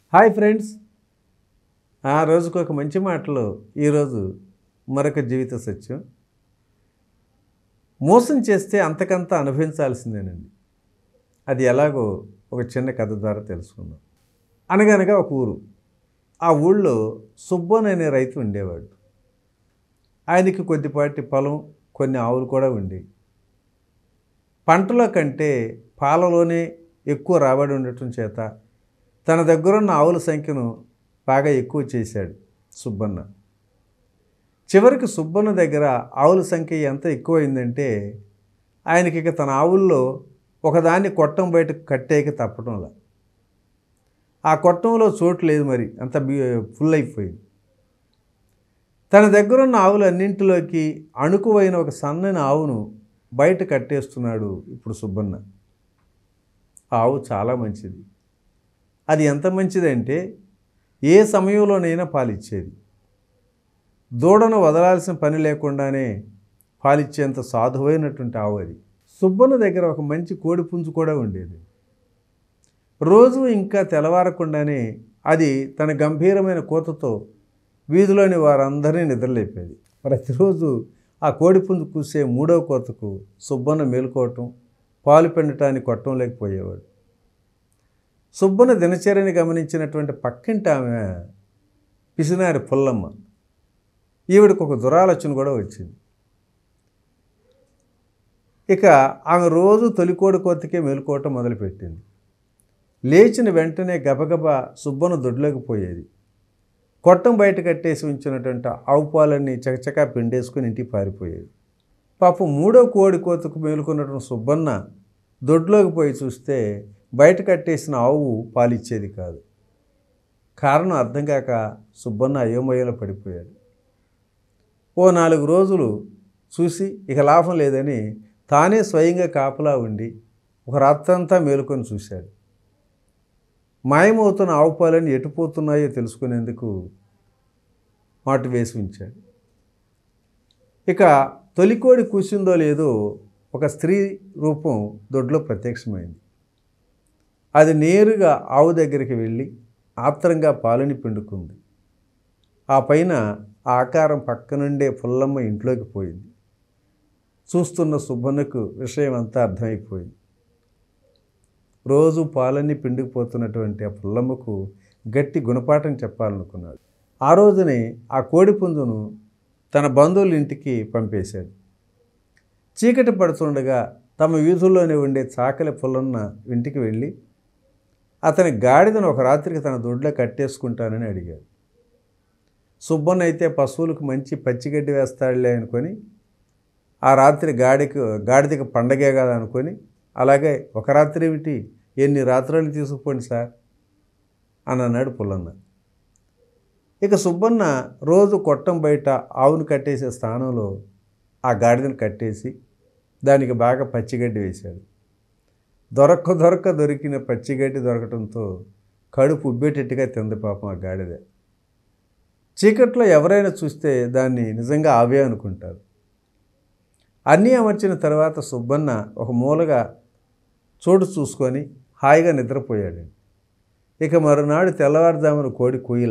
hi friends ఆ రోజుకు ఒక మంచి మాటలో ఈరోజు మరొక జీవిత సత్యం మోసం చేస్తే అంతకంత అనుభవించాల్సిందేనండి అది ఎలాగో ఒక చిన్న కథ ద్వారా తెలుసుకుందాం అనగనగా ఒక ఊరు ఆ ఊళ్ళో సుబ్బన్ అనే రైతు ఉండేవాడు ఆయనకి కొద్దిపాటి పొలం కొన్ని ఆవులు కూడా ఉండేవి పంటలో కంటే పాలలోనే ఎక్కువ రాబడి ఉండటం చేత తన దగ్గరున్న ఆవుల సంఖ్యను బాగా ఎక్కువ చేశాడు సుబ్బన్న చివరికి సుబ్బన్న దగ్గర ఆవుల సంఖ్య ఎంత ఎక్కువైందంటే ఆయనకి ఇక తన ఆవుల్లో ఒకదాన్ని కొట్టం బయటకు కట్టేక తప్పటంలా ఆ కొట్టంలో చోటు లేదు మరి అంత బి- ఫుల్ అయిపోయింది తన దగ్గరున్న ఆవులన్నింటిలోకి అణుకువైన ఒక సన్నని ఆవును బయట కట్టేస్తున్నాడు ఇప్పుడు సుబ్బన్న ఆ ఆవు చాలా మంచిది అది ఎంత మంచిదంటే ఏ సమయంలోనైనా పాలిచ్చేది దూడను వదలాల్సిన పని లేకుండానే పాలిచ్చేంత సాధువైనటువంటి ఆవు అది సుబ్బన్న దగ్గర ఒక మంచి కోడి పుంజు కూడా ఉండేది రోజు ఇంకా తెల్లవారకుండానే అది తన గంభీరమైన కోతతో వీధిలోని వారందరినీ నిద్రలేపేది ప్రతిరోజు ఆ కోడి పుంజు కూసే మూడవ కోతకు సుబ్బన్న మేలుకోవటం పాలు పిండటానికి కొట్టం లేకపోయేవాడు సుబ్బన్న దినచర్యని గమనించినటువంటి పక్కింటి ఆమె పిసినారి పుల్లమ్మ ఈవిడికి ఒక దురాలోచన కూడా వచ్చింది ఇక ఆమె రోజు తొలికోడి కోతకే మేలుకోవటం మొదలుపెట్టింది లేచిన వెంటనే గబగబా సుబ్బన్న దొడ్లోకి పోయేది కొట్టం బయట కట్టేసి ఉంచినటువంటి ఆవు పాలన్నీ చకచకా పిండేసుకుని ఇంటికి పారిపోయేది పాపం మూడో కోడి కోతకు మేలుకున్నటువంటి సుబ్బన్న దొడ్లోకి పోయి చూస్తే బయట కట్టేసిన ఆవు పాలిచ్చేది కాదు కారణం అర్థం కాక సుబ్బన్న అయోమయంలో పడిపోయాడు ఓ నాలుగు రోజులు చూసి ఇక లాభం లేదని తానే స్వయంగా కాపలా ఉండి ఒక రాత్రంతా మేలుకొని చూశాడు మాయమవుతున్న ఆవు పాలని ఎటుపోతున్నాయో తెలుసుకునేందుకు మాటు వేసి ఉంచాడు ఇక తొలికోడి కూసిందో లేదో ఒక స్త్రీ రూపం దొడ్లో ప్రత్యక్షమైంది అది నేరుగా ఆవు దగ్గరికి వెళ్ళి ఆత్రంగా పాలని పిండుకుంది ఆ పైన ఆ ఆకారం పక్క నుండే పుల్లమ్మ ఇంట్లోకి పోయింది చూస్తున్న సుబ్బన్నకు విషయం అంతా అర్థమైపోయింది రోజు పాలన్నీ పిండుకుపోతున్నటువంటి ఆ పుల్లమ్మకు గట్టి గుణపాఠం చెప్పాలనుకున్నాడు ఆ రోజునే ఆ కోడి పుంజును తన బంధువుల ఇంటికి పంపేశాడు చీకటి పడుతుండగా తమ వీధుల్లోనే ఉండే చాకలి పుల్లన్న ఇంటికి వెళ్ళి అతని గాడిదను ఒక రాత్రికి తన దొడ్లో కట్టేసుకుంటానని అడిగాడు సుబ్బన్న అయితే పశువులకు మంచి పచ్చిగడ్డి వేస్తాడులే అనుకొని ఆ రాత్రి గాడికి గాడిదకి పండగే కదా అనుకొని అలాగే ఒక రాత్రి ఏమిటి ఎన్ని రాత్రులు తీసుకుపోండి సార్ అని అన్నాడు పుల్లన్న ఇక సుబ్బన్న రోజు కొట్టం బయట ఆవును కట్టేసే స్థానంలో ఆ గాడిదను కట్టేసి దానికి బాగా పచ్చిగడ్డి వేశాడు దొరక్క దొరక్క దొరికిన పచ్చిగడ్డి దొరకటంతో కడుపు ఉబ్బేటట్టుగా తింది పాపం ఆ గాడిద చీకట్లో ఎవరైనా చూస్తే దాన్ని నిజంగా ఆవే అనుకుంటారు అన్నీ అమర్చిన తర్వాత సుబ్బన్న ఒక మూలగా చోటు చూసుకొని హాయిగా నిద్రపోయాడు ఇక మరునాడు తెల్లవారుజామున కోడి కూయిల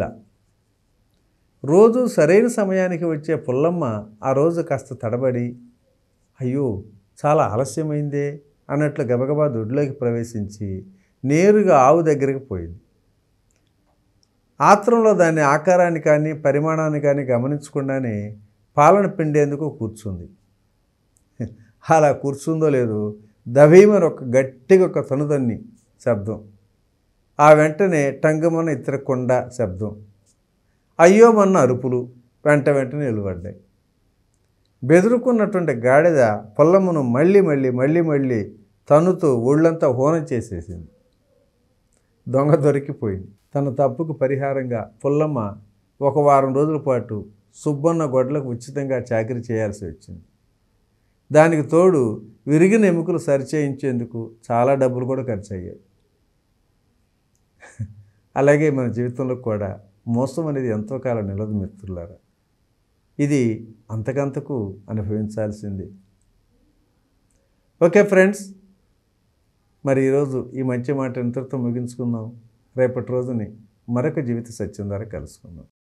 రోజు సరైన సమయానికి వచ్చే పుల్లమ్మ ఆ రోజు కాస్త తడబడి అయ్యో చాలా ఆలస్యమైందే అన్నట్లు గబగబా దొడ్లోకి ప్రవేశించి నేరుగా ఆవు దగ్గరికి పోయింది ఆత్రంలో దాని ఆకారాన్ని కానీ పరిమాణాన్ని కానీ గమనించకుండానే పాలన పిండేందుకు కూర్చుంది అలా కూర్చుందో లేదో దభీమని ఒక గట్టిగా ఒక తనుదన్ని శబ్దం ఆ వెంటనే టంగమన్న ఇతర కొండ శబ్దం అయ్యోమన్న అరుపులు వెంట వెంటనే నిలబడ్డాయి బెదురుకున్నటువంటి గాడిద పొల్లమ్మను మళ్ళీ మళ్ళీ మళ్ళీ మళ్ళీ తన్నుతూ ఒళ్ళంతా హోనం చేసేసింది దొంగ దొరికిపోయింది తన తప్పుకు పరిహారంగా పుల్లమ్మ ఒక వారం రోజుల పాటు సుబ్బన్న గొడ్లకు ఉచితంగా చాకరీ చేయాల్సి వచ్చింది దానికి తోడు విరిగిన ఎముకలు సరిచేయించేందుకు చాలా డబ్బులు కూడా ఖర్చు అయ్యాయి అలాగే మన జీవితంలో కూడా మోసం అనేది ఎంతో కాలం నిలదు మిత్రులారా ఇది అంతకంతకు అనుభవించాల్సింది ఓకే ఫ్రెండ్స్ మరి ఈరోజు ఈ మంచి మాట ఇంతటితో ముగించుకుందాం రేపటి రోజుని మరొక జీవిత సత్యం ద్వారా కలుసుకుందాం